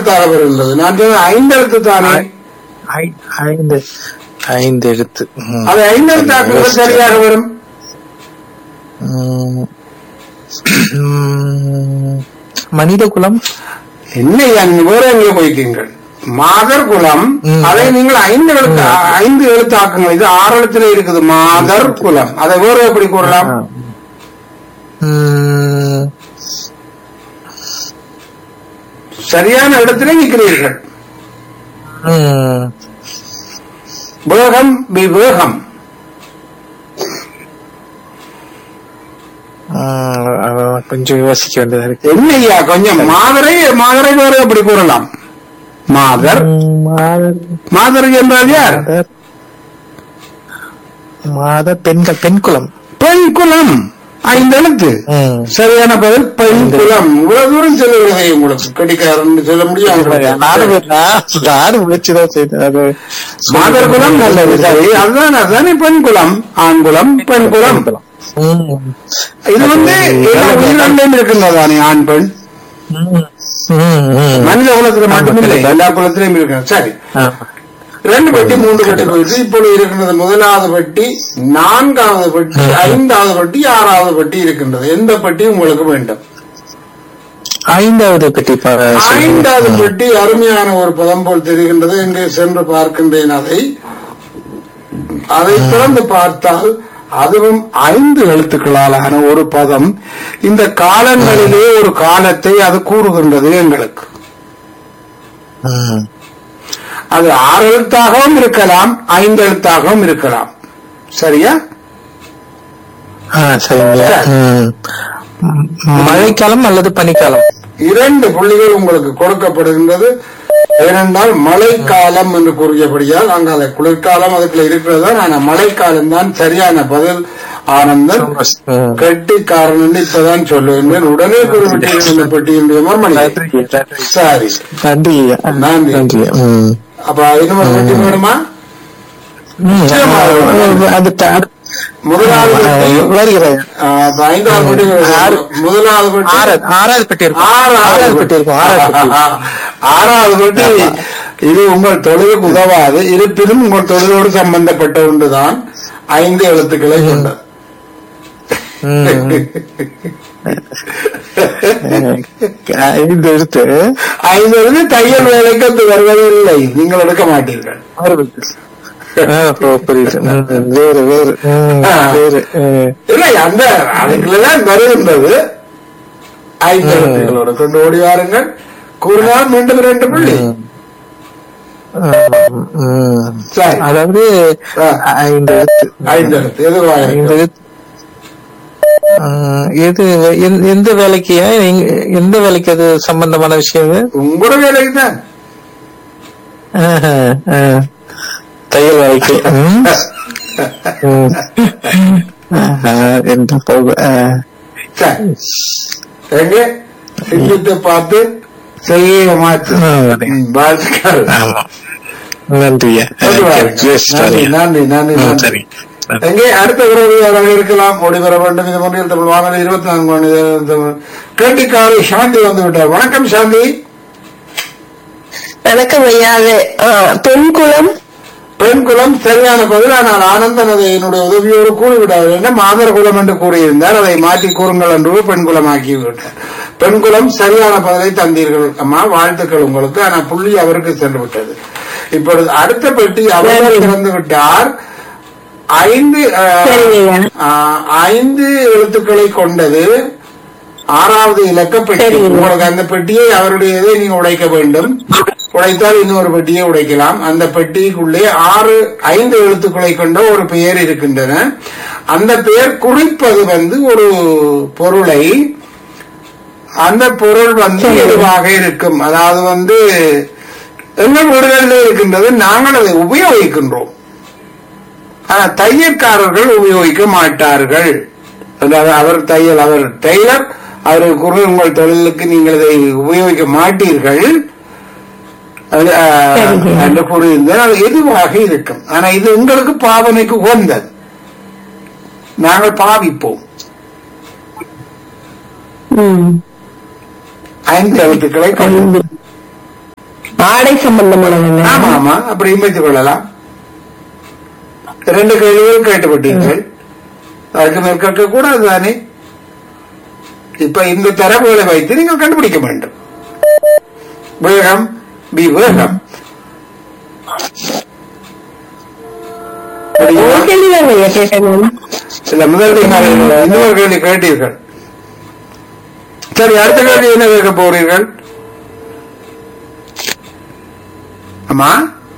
எழுத்தாக வருகின்றது நான் சொன்ன ஐந்து எழுத்து தானே ஐ- ஐந்து ஐந்து எழுத்து ம். அது ஐந்து எழுத்தாக்குங்கள் சரியாக வரும் ம். ம். மனித குலம் என்னையா நீங்க வேற எங்கே போய்க்கீங்கள் மாதர் குலம் ம். அதை நீங்கள் ஐந்து எழுத்து ஐந்து எழுத்தாக்குங்கள் இது ஆறு எழுத்துல இருக்குது மாதர் குலம் அதை வேற எப்படி கூறலாம் ம். சரியான இடத்திலே நிற்கிறீர்கள் ம். வேகம் விவேகம் ம். அஹ், கொஞ்சம் யோசிக்க வேண்டியதா இருக்கு என்னையா கொஞ்சம் மாதரை மாதரை வேற எப்படி கூறலாம் மாதர் ம், மாதர் மாதர் என்றால் யார் மாதர் மாதர் பெண்கள் பெண் குலம் பெண் குலம் ஐந்து எழுத்து ம். சரியான பதில் பெண் குலம் இவ்வளவு தூரம் செல்லுகிறதை உங்களுக்கு கிடைக்காதுன்னு சொல்ல முடியாது நானும் நான் நானும் முயற்சிதான் செய்தேன் அது மாதர் குலம் நல்லது சரி அதுதான் அதுதானே பெண் குலம் ஆண் குலம் பெண் குலம் ம். இது வந்து எல்லா உயிரினங்களிலும் இருக்கின்றதானே ஆண் பெண் ம். ம். ம். மனித குலத்துல மட்டுமில்லை எல்லா குலத்திலையும் இருக்கிறது சரி ஆ. ரெண்டு பெட்டி மூன்று பெட்டி போயிடுச்சு இப்பொழுது இருக்கின்றது முதலாவது பெட்டி நான்காவது பெட்டி ஐந்தாவது பெட்டி ஆறாவது பெட்டி இருக்கின்றது எந்த பெட்டி உங்களுக்கு வேண்டும் ஐந்தாவது பெட்டி பா- சொல்லுங்க. ஐந்தாவது பெட்டி அருமையான ஒரு பதம் போல் தெரிகின்றது எங்கே சென்று பார்க்கின்றேன் அதை அதை திறந்து பார்த்தால் அதுவும் ஐந்து எழுத்துக்களாலான ஒரு பதம் இந்த காலங்களிலே ஒரு காலத்தை அது கூறுகின்றது எங்களுக்கு ம். அது ஆறு எழுத்தாகவும் இருக்கலாம் ஐந்து எழுத்தாகவும் இருக்கலாம் சரியா ஆ, சரிங்க ம். ம். மழைக்காலம் அல்லது பனிக்காலம் இரண்டு புள்ளிகள் உங்களுக்கு கொடுக்கப்படுகின்றது ஏனென்றால் மழைக்காலம் என்று கூறியபடியால் அங்க அந்த குளிர்காலம் அதுக்குள்ள இருக்கிறதா ஆனா மழைக்காலம் தான் சரியான பதில் ஆனந்தன் ம். கெட்டிக்காரன் இப்பதான் சொல்லுவேன் உடனே குறிப்பிட்டீர்கள் இந்த பெட்டியினுடைய மர்மணி நன்றி நன்றி. சரி நன்றி ஐயா. நன்றி. நன்றி ம். அப்ப இன்னொரு பெட்டி வேணுமா ம். அது த- அடுத்த- முதலாவது பெட்டி, வருகிறேன் ஆ, அப்ப ஐந்தாவது பெட்டி ஆறு. முதலாவது பெட்டி ஆறாவது ஆறாவது பெட்டி இருக்கும் ஆறாவது ஆறாவது பெட்டி பெட்டி இருக்கும் ஆறாவது பெட்டி ஆறாவது பெட்டி இது உங்கள் தொழிலுக்கு உதவாது இருப்பினும் உங்கள் தொழிலோடு சம்பந்தப்பட்ட ஒன்றுதான் ஐந்து எழுத்துக்களை கொண்டது ம். ஐந்து எடுத்து ஐந்து எழுத்து தையல் வேலைக்கு அது வருவதில்லை நீங்கள் எடுக்க மாட்டீர்கள் ஆ, ஓ, புரியுது ம், வேறு வேறு ம், வேறு ம். இல்லை அந்த அதுக்குள்ளதான் வருகின்றது ஐந்து எழுத்துக்களோட கொண்டு ஓடி வாருங்கள் கூறினால் மீண்டும் இரண்டு புள்ளி ம், ம். சரி அதாவது ஆ. ஐந்து எழுத்து ஐந்து எழுத்து எது ஐந்து வாருங்கள் எழுத்து ம், எது எந்த- எந்த வேலைக்கு எங்க- எந்த வேலைக்கு அது சம்பந்தமான விஷயம் இது? உங்களோட வேலைக்கு தான் ஆஹா, ஆ. தையல் வேலைக்கு ம். ம். ஆஹா, என்ன போக ஆ. சரி எங்க சிந்தித்து பார்த்து செய்ய மாற்று ஆ, வரேன். ம், வாழ்த்துக்கள் ஆமா நன்றியா கொண்டு வாருங்கள். நன்றி நன்றி நன்றி ம், நன்றி சரி எங்கே அடுத்த உறவினராக இருக்கலாம் ஓடி வர வேண்டும் இது முன்னில் தமிழ் வானொலி இருபத்தி நான்கு மணி நேரம் தமிழ். கேட்டிக்காரி சாந்தி வந்து விட்டார் வணக்கம் சாந்தி வணக்கம் ஐயா அது ஆ, பெண் குலம் பெண் குலம் சரியான பதில் ஆனால் ஆனந்தன் அதை என்னுடைய உதவியோடு கூறிவிட்டார் என்ன மாதர் குலம் என்று கூறியிருந்தார் அதை மாற்றி கூறுங்கள் என்று பெண் குலம் ஆக்கி விட்டார் பெண் குலம் சரியான பதிலை தந்தீர்கள் அம்மா வாழ்த்துக்கள் உங்களுக்கு ஆனால் புள்ளி அவருக்கு சென்று விட்டது இப்பொழுது அடுத்த பெட்டி அவர் திறந்து விட்டார் ஐந்து அஹ், சரிங்க. அஹ், ஐந்து எழுத்துக்களை கொண்டது ஆறாவது இலக்க பெட்டி சரிங்க. உங்களுக்கு அந்த பெட்டியை அவருடையதை நீங்க உடைக்க வேண்டும் உடைத்தால் இன்னொரு பெட்டியை உடைக்கலாம் அந்த பெட்டிக்குள்ளே ஆறு ஐந்து எழுத்துக்களை கொண்ட ஒரு பெயர் இருக்கின்றன அந்த பெயர் குறிப்பது வந்து ஒரு பொருளை அந்த பொருள் வந்து எதுவாக இருக்கும் அதாவது வந்து எங்கள் வீடுகளில் இருக்கின்றது நாங்கள் அதை உபயோகிக்கின்றோம் ஆனா தையற்காரர்கள் உபயோகிக்க மாட்டார்கள் அதாவது அவர் தையல் அவர் டெய்லர் அவருக்கு குரு உங்கள் தொழிலுக்கு நீங்கள் இதை உபயோகிக்க மாட்டீர்கள் அது, ஆஹ், சரிங்க. என்று கூறியிருந்தால் அது எதுவாக இருக்கும் ஆனா இது உங்களுக்கு பாவனைக்கு உகந்தது நாங்கள் பாவிப்போம் ம் ஐந்து எழுத்துக்களை கொண்டு ஐந்து ஆடை சம்பந்தமானவங்க ஆமா ஆமா அப்படியும் வைத்துக் கொள்ளலாம் ரெண்டு கேள்விகள் கேட்டுவிட்டீர்கள் அதுக்கு மேற்கொள்ள கூடாது தானே இப்ப இந்த தரவுகளை வைத்து நீங்கள் கண்டுபிடிக்க வேண்டும் வேகம் பி வேகம் ஒரு முடியுமா? கேள்விதாங்க ஐயா கேட்கணும் இல்ல முதல் நீங்கள் இன்னொரு கேள்வி கேட்டீர்கள் சரி அடுத்த கேள்வி என்ன கேட்க போறீர்கள் ஆமா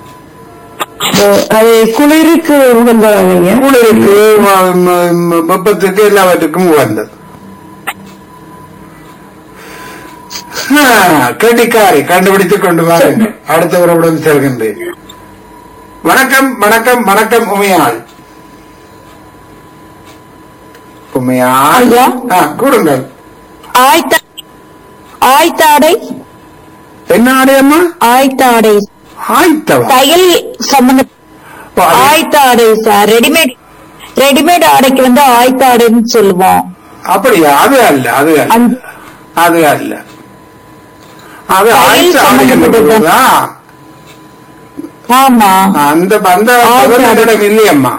அது குளிருக்கு உகந்ததாங்க ஐயா குளிருக்கு ம- ம- ம- வெப்பத்துக்கு எல்லாவற்றுக்கும் உகந்தது ஆ, கெட்டிக்காரி கண்டுபிடித்துக் கொண்டு வாருங்கள் அடுத்தவருடன் செல்கின்றேன் வணக்கம் வணக்கம் வணக்கம் உமையாள் உமையாள் ஐயா. ஆ, கூறுங்கள் ஆய்த்த ஆய்த்தாடை என்ன ஆடையம்மா ஆய்த்தாடை ஆய்த்தவா தையல் சம்பந்த ஓ, அது- ஆய்த்தாடை சார் ரெடிமேட் ரெடிமேட் ஆடைக்கு வந்து ஆய்த்தாடைன்னு சொல்லுவோம் அப்படியா அது அல்ல அது அல்ல அந்த- அது அல்ல அது தையல் ஆய்த்த ஆடை என்று சம்பந்தப்பட்டது. சொல்றதா? ஆமா அந்த அந்த ஆய்த்த பதம் ஆடை. என்னிடம் இல்லையம்மா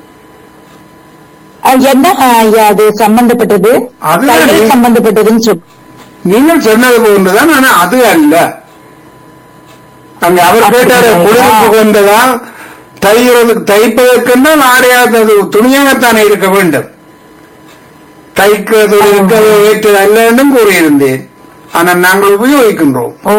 அஹ் என்ன அஹ் ஐயா அது சம்பந்தப்பட்டது அது தையல் அது. சம்பந்தப்பட்டதுன்னு சொல்லு நீங்கள் சொன்னது போன்றுதான் ஆனா அது அல்ல அங்க அவர் கேட்டாரு அப்படியா? குளிர்ப்பு கொண்டதா தைகிறது தைப்பதற்கென்றால் ஆடையாதது துணியாகத்தானே இருக்க வேண்டும் தைக்க தொழிலுக்கு அது ஏற்றது அல்ல என்றும் கூறியிருந்தேன் ஆனால் நாங்கள் உபயோகிக்கின்றோம் ஓ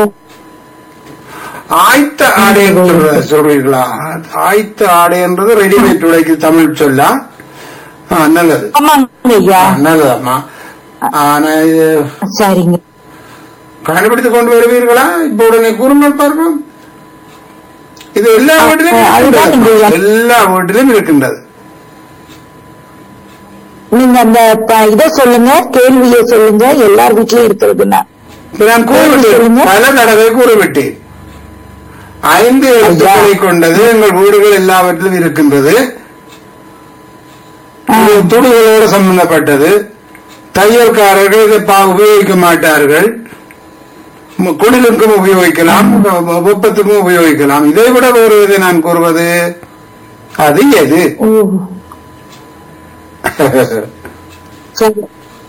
ஆய்த்த ஆடை என்று சொல்ற- சொல்றீர்களா ஆய்த்த ஆடை என்றது ரெடிமேட் உடைக்கு தமிழ் சொல்லா ஆ, நல்லது ஆமாங்க ஐயா ஆ, நல்லதம்மா ஆனா இது சரிங்க கண்டுபிடித்துக் கொண்டு வருவீர்களா இப்ப உடனே கூறுங்கள் பார்ப்போம் இது எல்லா வீட்டிலும் ஆ, அதுதான் இருக்கின்றது. இங்க- எல்லா வீட்டிலும் இருக்கின்றது நீங்க அந்த ப- இத சொல்லுங்க கேள்வியை சொல்லுங்க எல்லார் வீட்லயும் இருக்கிறதுன்னா இப்ப நான் கூறிவிட்டேன் சொல்லுங்க. பல தடவை கூறிவிட்டேன் ஐந்து எழுத்துக்களை கொண்டது எங்கள் வீடுகள் எல்லாவற்றிலும் இருக்கின்றது இது துணிகளோடு சம்பந்தப்பட்டது தையல்காரர்கள் இதை பா- உபயோகிக்க மாட்டார்கள் ம- குளிருக்கும் உபயோகிக்கலாம் வெ- வெப்பத்துக்கும் உபயோகிக்கலாம் இதை விட ஒரு இதை நான் கூறுவது அது எது ஓ சரி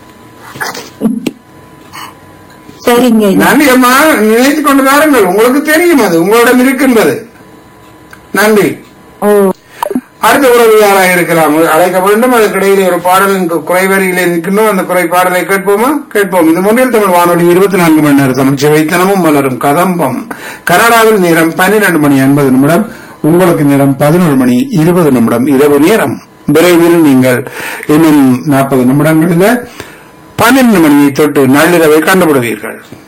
சரிங்க ஐயா. நன்றி அம்மா நினைத்துக் கொண்டு வாருங்கள் உங்களுக்கு தெரியும் அது உங்களிடம் இருக்கின்றது நன்றி ஓ அடுத்த உறவு யாராக இருக்கலாம் அழைக்க வேண்டும் அதற்கிடையில் ஒரு பாடலின் குறைவரியிலே நிற்கின்றோம் அந்த குறை பாடலை கேட்போமா கேட்போம் இது முன்னில் தமிழ் வானொலி இருபத்தி நான்கு மணி நேரம் தமிழ் வைத்தனமும் மலரும் கதம்பம் கனடாவில் நேரம் பன்னிரண்டு மணி ஐம்பது நிமிடம் உங்களுக்கு நேரம் பதினோரு மணி இருபது நிமிடம் இரவு நேரம் விரைவில் நீங்கள் இன்னும் நாற்பது நிமிடங்களில் பன்னெண்டு மணியை தொட்டு நள்ளிரவை கண்டுபிடுவீர்கள்